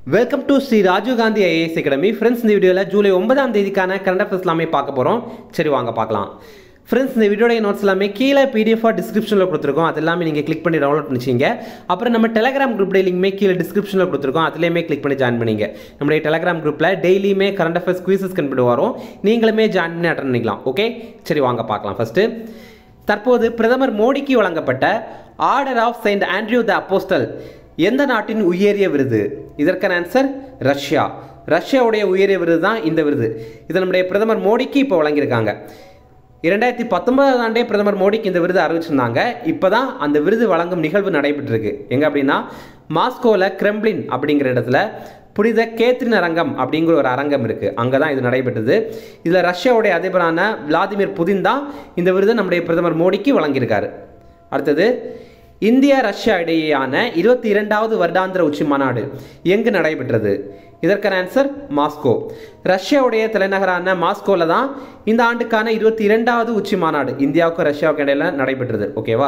welcome to Shri Rajiv Gandhi IAS academy friends இந்த வீடியோவில் ஜூலை ஒன்பதாம் தேதிக்கான கரண்ட் அஃபேர்ஸ் எல்லாமே பார்க்க போகிறோம் சரி வாங்க பார்க்கலாம் ஃப்ரெண்ட்ஸ் இந்த வீடியோடைய நோட்ஸ் எல்லாமே கீழே பிடிஎஃபாக டிஸ்கிரிப்ஷனில் கொடுத்துருக்கோம் அது எல்லாமே நீங்கள் கிளிக் பண்ணி டவுன்லோட் பண்ணிச்சிங்க அப்புறம் நம்ம டெலகிராம் குரூப் லிங்க்மே கீழே டிஸ்கிரிப்ஷனில் கொடுத்துருக்கோம் அதுலேயுமே கிளிக் பண்ணி ஜாயின் பண்ணிங்க நம்முடைய டெலகிராம் குரூப்பில் டெய்லியுமே கரண்ட் அஃபேர்ஸ் குவிசஸ் கண்டுபிடி வரும் நீங்களுமே ஜாயின் பண்ணி அட்டன் பண்ணிக்கலாம் ஓகே சரி வாங்க பார்க்கலாம் ஃபஸ்ட்டு தற்போது பிரதமர் மோடிக்கு வழங்கப்பட்ட order of Saint Andrew the Apostle எந்த நாட்டின் உயரிய விருது இதற்கான ஆன்சர் ரஷ்யா ரஷ்யாவுடைய உயரிய விருது தான் இந்த விருது இது நம்முடைய பிரதமர் மோடிக்கு இப்போ வழங்கியிருக்காங்க இரண்டாயிரத்தி பத்தொன்பதாம் ஆண்டே பிரதமர் மோடிக்கு இந்த விருது அறிவிச்சிருந்தாங்க இப்போ தான் அந்த விருது வழங்கும் நிகழ்வு நடைபெற்றிருக்கு எங்கே அப்படின்னா மாஸ்கோவில் கிரெம்ளின் அப்படிங்கிற இடத்துல புனித கேத்ரின் அரங்கம் அப்படிங்கிற ஒரு அரங்கம் இருக்குது அங்கே தான் இது நடைபெற்றது இதில் ரஷ்யாவுடைய அதிபரான விளாதிமிர் புதின் தான் இந்த விருதை நம்முடைய பிரதமர் மோடிக்கு வழங்கியிருக்காரு அடுத்தது இந்தியா ரஷ்யா இடையேயான இருபத்தி இரண்டாவது வருடாந்திர உச்சி மாநாடு எங்கு நடைபெற்றது இதற்கான ஆன்சர் மாஸ்கோ ரஷ்யாவுடைய தலைநகரான மாஸ்கோவில் தான் இந்த ஆண்டுக்கான இருபத்தி இரண்டாவது உச்சி மாநாடு இந்தியாவுக்கும் ரஷ்யாவுக்கும் இடையில நடைபெற்றது ஓகேவா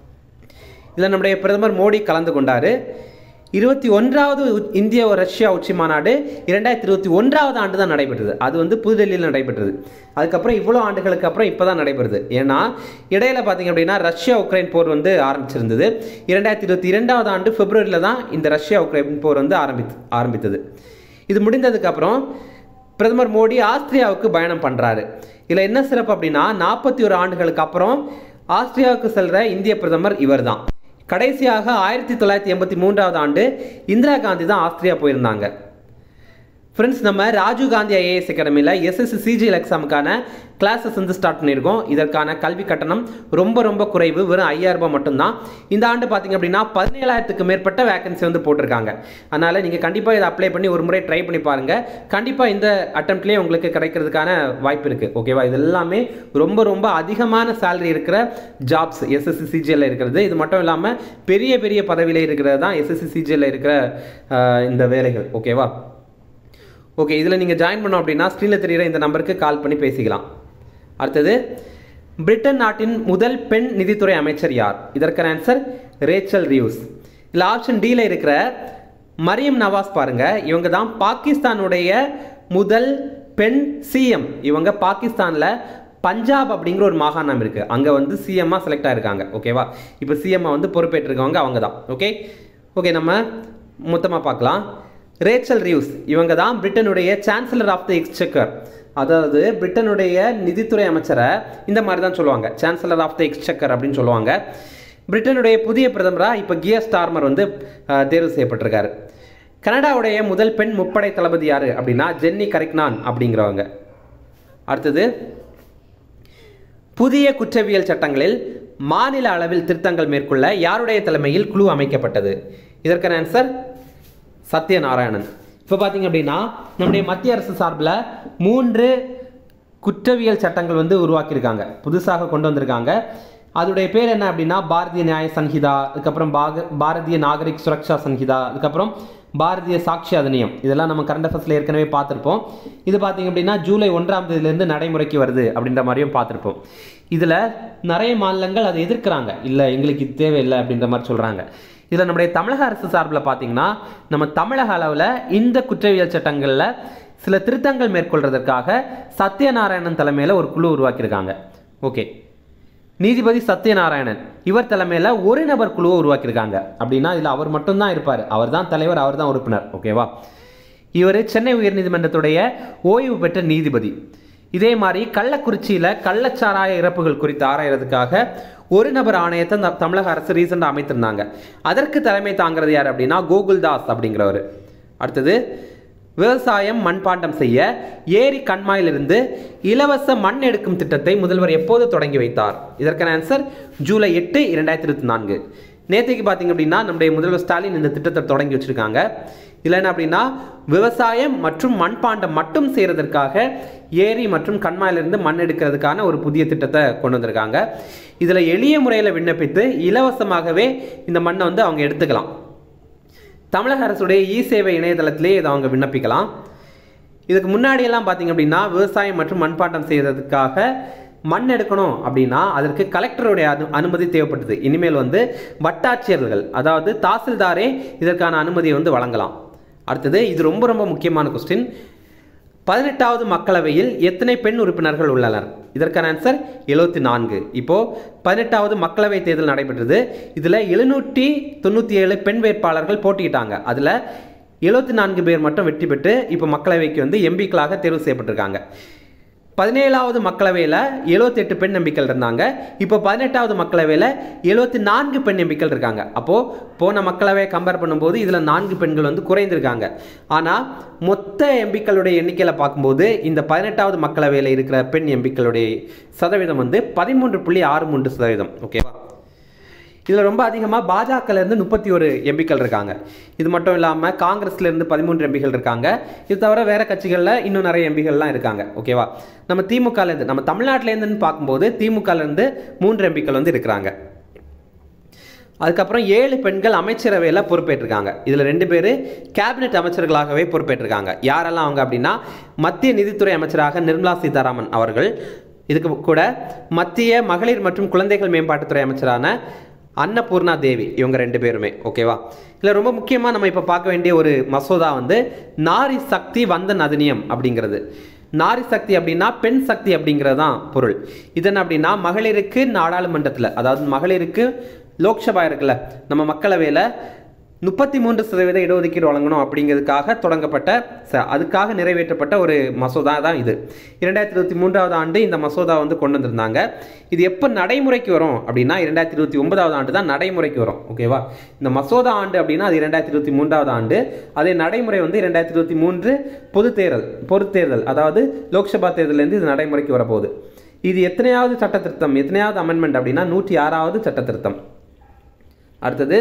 இதில் நம்முடைய பிரதமர் மோடி கலந்து கொண்டார் இருபத்தி ஒன்றாவது இந்திய ரஷ்யா உச்சி மாநாடு இரண்டாயிரத்தி இருபத்தி ஒன்றாவது ஆண்டு தான் நடைபெற்றது அது வந்து புதுடெல்லியில் நடைபெற்றது அதுக்கப்புறம் இவ்வளோ ஆண்டுகளுக்கு அப்புறம் இப்போ தான் நடைபெறுது ஏன்னா இடையில பார்த்தீங்க அப்படின்னா ரஷ்யா உக்ரைன் போர் வந்து ஆரம்பிச்சிருந்தது இரண்டாயிரத்தி இருபத்தி இரண்டாவது ஆண்டு பிப்ரவரியில் தான் இந்த ரஷ்யா உக்ரைன் போர் வந்து ஆரம்பித்து ஆரம்பித்தது இது முடிந்ததுக்கப்புறம் பிரதமர் மோடி ஆஸ்திரியாவுக்கு பயணம் பண்ணுறாரு இதில் என்ன சிறப்பு அப்படின்னா நாற்பத்தி ஒரு ஆண்டுகளுக்கு அப்புறம் ஆஸ்திரியாவுக்கு செல்கிற இந்திய பிரதமர் இவர் தான் கடைசியாக ஆயிரத்தி தொள்ளாயிரத்தி எண்பத்தி மூன்றாவது ஆண்டு இந்திரா காந்தி தான் ஆஸ்திரியா போயிருந்தாங்க ஃப்ரெண்ட்ஸ் நம்ம ராஜீவ் காந்தி ஐஏஎஸ் அகாடமியில் எஸ்எஸ்சி சிஜிஎல் எக்ஸாமுக்கான கிளாஸஸ் வந்து ஸ்டார்ட் பண்ணியிருக்கோம் இதற்கான கல்வி கட்டணம் ரொம்ப ரொம்ப குறைவு வெறும் ஐயாயிரம் ரூபாய் மட்டும்தான் இந்த ஆண்டு பார்த்தீங்க அப்படின்னா பதினேழாயிரத்துக்கு மேற்பட்ட வேகன்சி வந்து போட்டிருக்காங்க அதனால் நீங்கள் கண்டிப்பாக இதை அப்ளை பண்ணி ஒரு முறை ட்ரை பண்ணி பாருங்கள் கண்டிப்பாக இந்த அட்டம்ப்ட்லேயே உங்களுக்கு கிடைக்கிறதுக்கான வாய்ப்பு இருக்குது ஓகேவா இது எல்லாமே ரொம்ப ரொம்ப அதிகமான சேலரி இருக்கிற ஜாப்ஸ் எஸ்எஸ்சி சிஜிஎல்ல இருக்கிறது இது மட்டும் இல்லாமல் பெரிய பெரிய பதவியில் இருக்கிறது தான் எஸ்எஸ்சி சிஜிஎல்ல இருக்கிற அஹ், இந்த வேலைகள் ஓகேவா ஓகே இதில் நீங்கள் ஜாயின் பண்ணோம் அப்படின்னா ஸ்க்ரீனில் தெரிகிற இந்த நம்பருக்கு கால் பண்ணி பேசிக்கலாம் அடுத்தது பிரிட்டன் நாட்டின் முதல் பெண் நிதித்துறை அமைச்சர் யார் இதற்கான ஆன்சர் ரேச்சல் ரியூஸ் இதில் ஆப்ஷன் டியில் இருக்கிற மரியம் நவாஸ் பாருங்க இவங்க தான் பாகிஸ்தானுடைய முதல் பெண் சிஎம் இவங்க பாகிஸ்தானில் பஞ்சாப் அப்படிங்கிற ஒரு மாகாணம் இருக்குது அங்கே வந்து சிஎம்மாக செலக்ட் ஆயிருக்காங்க ஓகேவா இப்போ சிஎம்மாக வந்து பொறுப்பேற்றிருக்கவங்க அவங்க தான் ஓகே ஓகே நம்ம மொத்தமாக பார்க்கலாம் ரேச்சல் ரியூஸ் இவங்க தான் பிரிட்டனுடைய சான்சலர் ஆஃப் த எக்ஸ்செக்கர் அதாவது பிரிட்டனுடைய நிதித்துறை அமைச்சரை இந்த மாதிரி தான் சொல்லுவாங்க சான்சலர் ஆஃப் த எக்ஸ்செக்கர் அப்படின்னு சொல்லுவாங்க பிரிட்டனுடைய புதிய பிரதமராக இப்போ கியர் ஸ்டார்மர் வந்து அஹ், தேர்வு செய்யப்பட்டிருக்காரு கனடாவுடைய முதல் பெண் முப்படை தளபதி யாரு அப்படின்னா ஜென்னி கரிக்னான் அப்படிங்கிறவங்க அடுத்தது புதிய குற்றவியல் சட்டங்களில் மாநில அளவில் திருத்தங்கள் மேற்கொள்ள யாருடைய தலைமையில் குழு அமைக்கப்பட்டது இதற்கான ஆன்சர் சத்யநாராயணன் இப்போ பார்த்தீங்க அப்படின்னா நம்முடைய மத்திய அரசு சார்பில் மூன்று குற்றவியல் சட்டங்கள் வந்து உருவாக்கியிருக்காங்க புதுசாக கொண்டு வந்திருக்காங்க அதோடைய பேர் என்ன அப்படின்னா பாரதிய நியாய சன்ஹிதா அதுக்கப்புறம் பாக பாரதிய நாகரிக் சுரக்ஷா சன்ஹிதா அதுக்கப்புறம் பாரதிய சாட்சி அதிநியம் இதெல்லாம் நம்ம கரண்ட் அஃபேர்ஸில் ஏற்கனவே பார்த்துருப்போம் இது பார்த்தீங்க அப்படின்னா ஜூலை ஒன்றாம் தேதியிலேருந்து நடைமுறைக்கு வருது அப்படின்ற மாதிரியும் பார்த்துருப்போம் இதில் நிறைய மாநிலங்கள் அதை எதிர்க்கிறாங்க இல்லை எங்களுக்கு இது தேவையில்லை அப்படின்ற மாதிரி சொல்கிறாங்க இதில் நம்முடைய தமிழக அரசு சார்பில் பார்த்தீங்கன்னா நம்ம தமிழக அளவில் இந்த குற்றவியல் சட்டங்களில் சில திருத்தங்கள் மேற்கொள்றதற்காக சத்யநாராயணன் தலைமையில் ஒரு குழு உருவாக்கியிருக்காங்க ஓகே நீதிபதி சத்யநாராயணன் இவர் தலைமையில் ஒரு நபர் குழுவை உருவாக்கியிருக்காங்க அப்படின்னா இதில் அவர் மட்டும்தான் இருப்பார் அவர் தான் தலைவர் அவர் தான் உறுப்பினர் ஓகேவா இவர் சென்னை உயர்நீதிமன்றத்துடைய ஓய்வு பெற்ற நீதிபதி இதே மாதிரி கள்ளக்குறிச்சியில் கள்ளச்சாராய இறப்புகள் குறித்து ஆராயறதுக்காக ஒரு நபர் ஆணையத்தை இந்த தமிழக அரசு ரீசெண்டாக அமைத்திருந்தாங்க அதற்கு தலைமை தாங்கிறது யார் அப்படின்னா கோகுல்தாஸ் அப்படிங்கிறவர் அடுத்தது விவசாயம் மண்பாண்டம் செய்ய ஏரி கண்மாயிலிருந்து இலவச மண் எடுக்கும் திட்டத்தை முதல்வர் எப்போது தொடங்கி வைத்தார் இதற்கான ஆன்சர் ஜூலை எட்டு இரண்டாயிரத்தி இருபத்தி நான்கு நேற்றுக்கு பார்த்தீங்க அப்படின்னா நம்முடைய முதல்வர் ஸ்டாலின் இந்த திட்டத்தை தொடங்கி வச்சிருக்காங்க இதில் என்ன அப்படின்னா விவசாயம் மற்றும் மண்பாண்டம் மட்டும் செய்கிறதற்காக ஏரி மற்றும் கண்மாயிலிருந்து மண் எடுக்கிறதுக்கான ஒரு புதிய திட்டத்தை கொண்டு வந்திருக்காங்க இதில் எளிய முறையில் விண்ணப்பித்து இலவசமாகவே இந்த மண்ணை வந்து அவங்க எடுத்துக்கலாம் தமிழக அரசுடைய இ சேவை இணையதளத்திலே இதை அவங்க விண்ணப்பிக்கலாம் இதுக்கு முன்னாடியெல்லாம் பார்த்தீங்க அப்படின்னா விவசாயம் மற்றும் மண்பாட்டம் செய்வதற்காக மண் எடுக்கணும் அப்படின்னா அதற்கு கலெக்டருடைய அனு அனுமதி தேவைப்பட்டது இனிமேல் வந்து வட்டாட்சியர்கள் அதாவது தாசில்தாரே இதற்கான அனுமதியை வந்து வழங்கலாம் அடுத்தது இது ரொம்ப ரொம்ப முக்கியமான கொஸ்டின் பதினெட்டாவது மக்களவையில் எத்தனை பெண் உறுப்பினர்கள் உள்ளனர் இதற்கான ஆன்சர் எழுபத்தி நான்கு இப்போ பதினெட்டாவது மக்களவை தேர்தல் நடைபெற்றது இதில் எழுநூற்றி தொண்ணூற்றி ஏழு பெண் வேட்பாளர்கள் போட்டியிட்டாங்க அதில் எழுபத்தி நான்கு பேர் மட்டும் வெற்றி பெற்று இப்போ மக்களவைக்கு வந்து எம்பிக்களாக தேர்வு செய்யப்பட்டிருக்காங்க பதினேழாவது மக்களவையில் எழுபத்தெட்டு பெண் எம்பிக்கள் இருந்தாங்க இப்போ பதினெட்டாவது மக்களவையில் எழுபத்தி நான்கு பெண் எம்பிக்கள் இருக்காங்க அப்போது போன மக்களவையை கம்பேர் பண்ணும்போது இதில் நான்கு பெண்கள் வந்து குறைந்திருக்காங்க ஆனால் மொத்த எம்பிக்களுடைய எண்ணிக்கையில் பார்க்கும்போது இந்த பதினெட்டாவது மக்களவையில் இருக்கிற பெண் எம்பிக்களுடைய சதவீதம் வந்து பதிமூன்று புள்ளி ஆறு மூன்று சதவீதம் ஓகேவா இதில் ரொம்ப அதிகமாக பாஜகலேருந்து முப்பத்தி ஒரு எம்பிக்கள் இருக்காங்க இது மட்டும் இல்லாமல் காங்கிரஸ்லேருந்து பதிமூன்று எம்பிகள் இருக்காங்க இது தவிர வேறு கட்சிகளில் இன்னும் நிறைய எம்பிகள்லாம் இருக்காங்க ஓகேவா நம்ம திமுகலேருந்து நம்ம தமிழ்நாட்டிலேருந்துன்னு பார்க்கும்போது திமுகலேருந்து மூன்று எம்பிக்கள் வந்து இருக்கிறாங்க அதுக்கப்புறம் ஏழு பெண்கள் அமைச்சரவையில் பொறுப்பேற்றிருக்காங்க இதில் ரெண்டு பேர் கேபினெட் அமைச்சர்களாகவே பொறுப்பேற்றிருக்காங்க யாரெல்லாம் அவங்க அப்படின்னா மத்திய நிதித்துறை அமைச்சராக நிர்மலா சீதாராமன் அவர்கள் இதுக்கு கூட மத்திய மகளிர் மற்றும் குழந்தைகள் மேம்பாட்டுத்துறை அமைச்சரான அன்னபூர்ணா தேவி இவங்க ரெண்டு பேருமே ஓகேவா இதில் ரொம்ப முக்கியமாக நம்ம இப்போ பார்க்க வேண்டிய ஒரு மசோதா வந்து நாரி சக்தி வந்தன் அதிநியம் அப்படிங்கிறது நாரி சக்தி அப்படின்னா பெண் சக்தி அப்படிங்கிறது தான் பொருள் இதன் அப்படின்னா மகளிருக்கு நாடாளுமன்றத்தில் அதாவது மகளிருக்கு லோக்சபா இருக்குல்ல நம்ம மக்களவையில் முப்பத்தி மூன்று சதவீத இடஒதுக்கீடு வழங்கணும் அப்படிங்கிறதுக்காக தொடங்கப்பட்ட ச அதுக்காக நிறைவேற்றப்பட்ட ஒரு மசோதா தான் இது இரண்டாயிரத்தி இருபத்தி மூன்றாவது ஆண்டு இந்த மசோதா வந்து கொண்டு வந்திருந்தாங்க இது எப்போ நடைமுறைக்கு வரும் அப்படின்னா இரண்டாயிரத்தி இருபத்தி ஒன்பதாவது ஆண்டு தான் நடைமுறைக்கு வரும் ஓகேவா இந்த மசோதா ஆண்டு அப்படின்னா அது இரண்டாயிரத்தி இருபத்தி மூன்றாவது ஆண்டு அதே நடைமுறை வந்து இரண்டாயிரத்தி இருபத்தி மூன்று பொது தேர்தல் பொது தேர்தல் அதாவது லோக்சபா தேர்தலேருந்து இது நடைமுறைக்கு வரப்போகுது இது எத்தனையாவது சட்ட திருத்தம் எத்தனையாவது அமெண்ட்மெண்ட் அப்படின்னா நூற்றி ஆறாவது சட்ட திருத்தம் அடுத்தது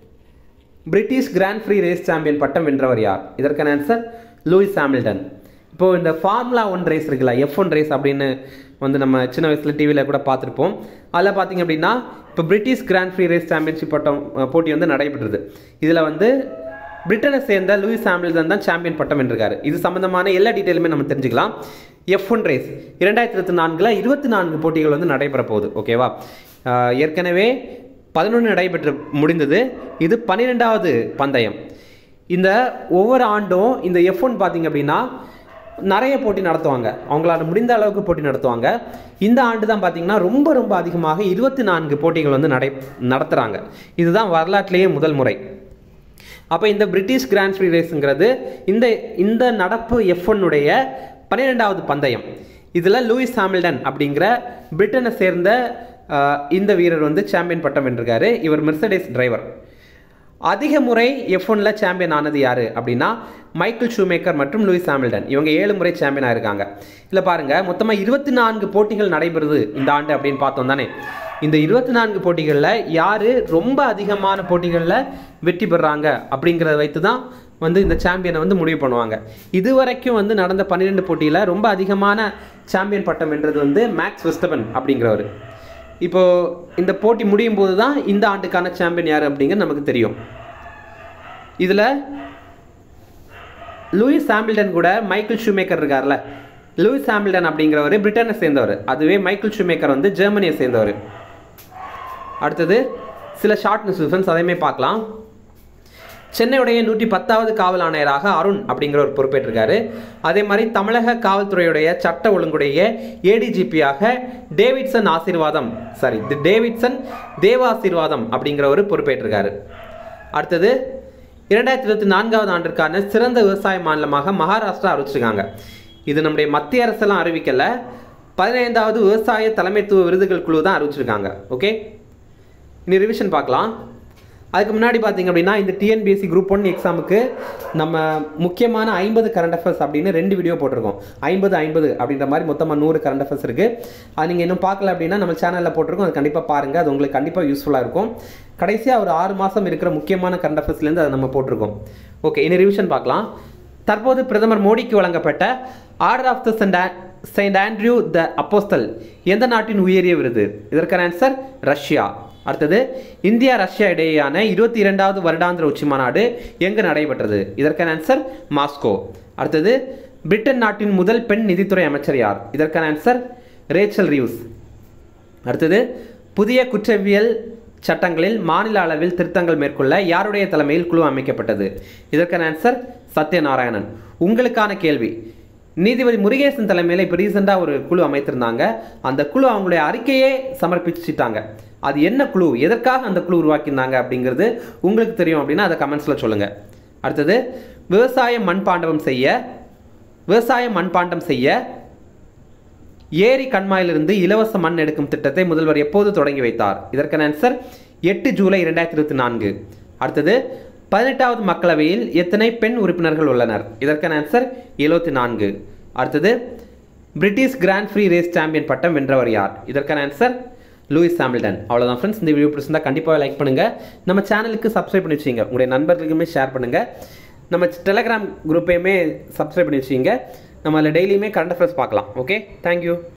British Grand Prix race champion பட்டம் வென்றவர் யார் இதற்கான ஆன்சர் லூயிஸ் ஹாமில்டன் இப்போது இந்த ஃபார்முலா ஒன் ரேஸ் இருக்குல்ல எஃப் ஒன் ரேஸ் அப்படின்னு வந்து நம்ம சின்ன வயசில் டிவியில் கூட பார்த்துருப்போம் அதில் பார்த்தீங்க அப்படின்னா இப்போ British Grand Prix race championship பட்டம் அஹ், போட்டி வந்து நடைபெற்றது இதில் வந்து பிரிட்டனை சேர்ந்த லூயிஸ் ஹாமில்டன் தான் சாம்பியன் பட்டம் வென்றிருக்காரு இது சம்பந்தமான எல்லா டீட்டெயிலுமே நம்ம தெரிஞ்சுக்கலாம் எஃப் ஒன் ரேஸ் இரண்டாயிரத்தி இருபத்தி நான்கில் இருபத்தி நான்கு போட்டிகள் வந்து நடைபெற போகுது ஓகேவா ஆஹ் ஏற்கனவே பதினொன்று நடைபெற்று முடிந்தது இது பன்னிரெண்டாவது பந்தயம் இந்த ஒவ்வொரு ஆண்டும் இந்த எஃப் ஒன் பார்த்தீங்க அப்படின்னா நிறைய போட்டி நடத்துவாங்க அவங்களால முடிந்த அளவுக்கு போட்டி நடத்துவாங்க இந்த ஆண்டு தான் பார்த்தீங்கன்னா ரொம்ப ரொம்ப அதிகமாக இருபத்தி நான்கு போட்டிகள் வந்து நடை நடத்துகிறாங்க இதுதான் வரலாற்றிலேயே முதல் முறை அப்போ இந்த பிரிட்டிஷ் கிராண்ட் ஃப்ரீ ரேஸுங்கிறது இந்த இந்த நடப்பு எஃப் உடைய பன்னிரெண்டாவது பந்தயம் இதில் லூயிஸ் ஹாமில்டன் அப்படிங்கிற பிரிட்டனை சேர்ந்த ஆஹ், இந்த வீரர் வந்து சாம்பியன் பட்டம் வென்றிருக்காரு இவர் மெர்சடேஸ் டிரைவர் அதிக முறை எஃப் ஒன்ல சாம்பியன் ஆனது யாரு அப்படின்னா மைக்கேல் ஷூமேக்கர் மற்றும் லூயிஸ் ஹாமில்டன் இவங்க ஏழு முறை சாம்பியன் ஆயிருக்காங்க இதில் பாருங்க மொத்தமாக இருபத்தி நான்கு போட்டிகள் நடைபெறுது இந்த ஆண்டு அப்படின்னு பார்த்தோம் தானே இந்த இருபத்தி நான்கு போட்டிகளில் யாரு ரொம்ப அதிகமான போட்டிகளில் வெற்றி பெறாங்க அப்படிங்கிறத வைத்து தான் வந்து இந்த சாம்பியனை வந்து முடிவு பண்ணுவாங்க இது வரைக்கும் வந்து நடந்த பன்னிரெண்டு போட்டியில் ரொம்ப அதிகமான சாம்பியன் பட்டம் வென்றது வந்து மேக்ஸ் வெஸ்டபன் அப்படிங்கிறவர் இப்போ இந்த போட்டி முடியும் போது தான் இந்த ஆண்டுக்கான சாம்பியன் யார் அப்படிங்கிறது நமக்கு தெரியும் இதில் லூயிஸ் ஹாமில்டன் கூட மைக்கேல் ஷூமேக்கர் இருக்கார்ல லூயிஸ் ஹாமில்டன் அப்படிங்கிறவர் பிரிட்டனை சேர்ந்தவர் அதுவே மைக்கேல் ஷூமேக்கர் வந்து ஜெர்மனியை சேர்ந்தவர் அடுத்தது சில ஷார்ட் நியூஸ் டிஃபரன்ஸ் அதையுமே பார்க்கலாம் சென்னையுடைய நூற்றி பத்தாவது காவல் ஆணையராக அருண் அப்படிங்கிறவர் பொறுப்பேற்றிருக்காரு அதே மாதிரி தமிழக காவல்துறையுடைய சட்ட ஒழுங்குடைய ஏடிஜிபியாக Davidson Asirvatham sorry the Davidson Devasirvatham அப்படிங்கிறவர் பொறுப்பேற்றிருக்காரு அடுத்தது இரண்டாயிரத்தி இருபத்தி நான்காவது ஆண்டிற்கான சிறந்த விவசாய மாநிலமாக மகாராஷ்டிரா அறிவிச்சிருக்காங்க இது நம்முடைய மத்திய அரசெல்லாம் அறிவிக்கல பதினைந்தாவது விவசாய தலைமைத்துவ விருதுகள் குழு தான் அறிவிச்சிருக்காங்க ஓகே இனி ரிவிஷன் பார்க்கலாம் அதுக்கு முன்னாடி பார்த்தீங்க அப்படின்னா இந்த டிஎன்பிஎஸ்சி குரூப் ஒன் எக்ஸாமுக்கு நம்ம முக்கியமான ஐம்பது கரண்ட் அஃபேர்ஸ் அப்படின்னு ரெண்டு வீடியோ போட்டிருக்கோம் ஐம்பது ஐம்பது அப்படின்ற மாதிரி மொத்தமாக நூறு கரண்ட் அஃபேர்ஸ் இருக்குது அது நீங்கள் இன்னும் பார்க்கல அப்படின்னா நம்ம சேனலில் போட்டிருக்கோம் அது கண்டிப்பாக பாருங்கள் அது உங்களுக்கு கண்டிப்பாக யூஸ்ஃபுல்லாக இருக்கும் கடைசியாக ஒரு ஆறு மாதம் இருக்கிற முக்கியமான கரண்ட் அஃபேர்ஸ்லேருந்து அதை நம்ம போட்டிருக்கோம் ஓகே இனி ரிவிஷன் பார்க்கலாம் தற்போது பிரதமர் மோடிக்கு வழங்கப்பட்ட order of the saint Saint Andrew the Apostle எந்த நாட்டின் உயரிய விருது இதற்கான ஆன்சர் ரஷ்யா அடுத்தது இந்தியா ரஷ்யா இடையேயான இருபத்தி இரண்டாவது வருடாந்திர உச்சி மாநாடு எங்கு நடைபெற்றது இதற்கான ஆன்சர் மாஸ்கோ அடுத்தது பிரிட்டன் நாட்டின் முதல் பெண் நிதித்துறை அமைச்சர் யார் இதற்கான ஆன்சர் ரேச்சல் ரியூஸ் அடுத்தது புதிய குற்றவியல் சட்டங்களில் மாநில அளவில் திருத்தங்கள் மேற்கொள்ள யாருடைய தலைமையில் குழு அமைக்கப்பட்டது இதற்கான ஆன்சர் சத்யநாராயணன் உங்களுக்கான கேள்வி நீதிபதி முருகேசன் தலைமையில் இப்போ ரீசெண்டாக ஒரு குழு அமைத்திருந்தாங்க அந்த குழு அவங்களுடைய அறிக்கையே சமர்ப்பிச்சுட்டாங்க அது என்ன குழு எதற்காக அந்த குழு உருவாக்கியிருந்தாங்க அப்படிங்கிறது உங்களுக்கு தெரியும் அப்படின்னா அதை கமெண்ட்ஸில் சொல்லுங்கள் அடுத்தது விவசாய மண்பாண்டவம் செய்ய விவசாய மண்பாண்டம் செய்ய ஏரி கண்மாயிலிருந்து இலவச மண் எடுக்கும் திட்டத்தை முதல்வர் எப்போது தொடங்கி வைத்தார் இதற்கான ஆன்சர் எட்டு ஜூலை இரண்டாயிரத்தி இருபத்தி நான்கு அடுத்தது பதினெட்டாவது மக்களவையில் எத்தனை பெண் உறுப்பினர்கள் உள்ளனர் இதற்கான ஆன்சர் எழுபத்தி நான்கு அடுத்தது British Grand Prix race champion பட்டம் வென்றவர் யார் இதற்கான ஆன்சர் லூயிஸ் சாம்பிள்டன் அவ்வளோதான் ஃப்ரெண்ட்ஸ் இந்த வீடியோ பிடிச்சிருந்தா கண்டிப்பாக லைக் பண்ணுங்கள் நம்ம சேனலுக்கு சப்ஸ்கிரைப் பண்ணி வச்சுங்க உங்களுடைய நண்பர்களுக்குமே ஷேர் பண்ணுங்கள் நம்ம டெலகிராம் குரூப்பையுமே சப்ஸ்கிரைப் பண்ணி வச்சுங்க நம்ம அதில் டெய்லியுமே கரண்ட் அஃபேர்ஸ் பார்க்கலாம் ஓகே தேங்க்யூ